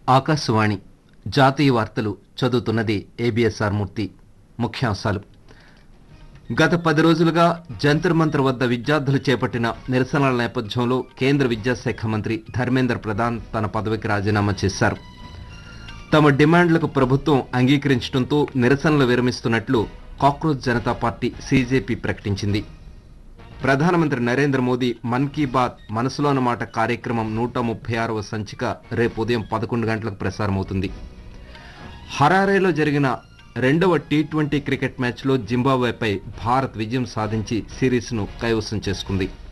ఆకాశవాణి జాతీయ వార్తలు చదువుతున్నది ఏబిఎస్ఆర్ మూర్తి ముఖ్యాంశాలు గత పది రోజులుగా జంతర్ మంతర్ వద్ద విద్యార్థులు చేపట్టిన నిరసనల నేపథ్యంలో కేంద్ర విద్యాశాఖ మంత్రి ధర్మేంద్ర ప్రధాన్ తన పదవికి రాజీనామా చేశారు తమ డిమాండ్లకు ప్రభుత్వం అంగీకరించడంతో నిరసనలు విరమిస్తున్నట్లు కాక్రోచ్ జనతా పార్టీ సీజేపీ ప్రకటించింది ప్రధానమంత్రి నరేంద్ర మోదీ మన్ కీ బాత్ మనసులోని మాట కార్యక్రమం నూట ముప్పై ఆరవ సంచిక రేపు ఉదయం పదకొండు గంటలకు ప్రసారమవుతుంది హరారేలో జరిగిన రెండవ టీ ట్వంటీ క్రికెట్ మ్యాచ్లో జింబాబ్వేపై భారత్ విజయం సాధించి సిరీస్ను కైవసం చేసుకుంది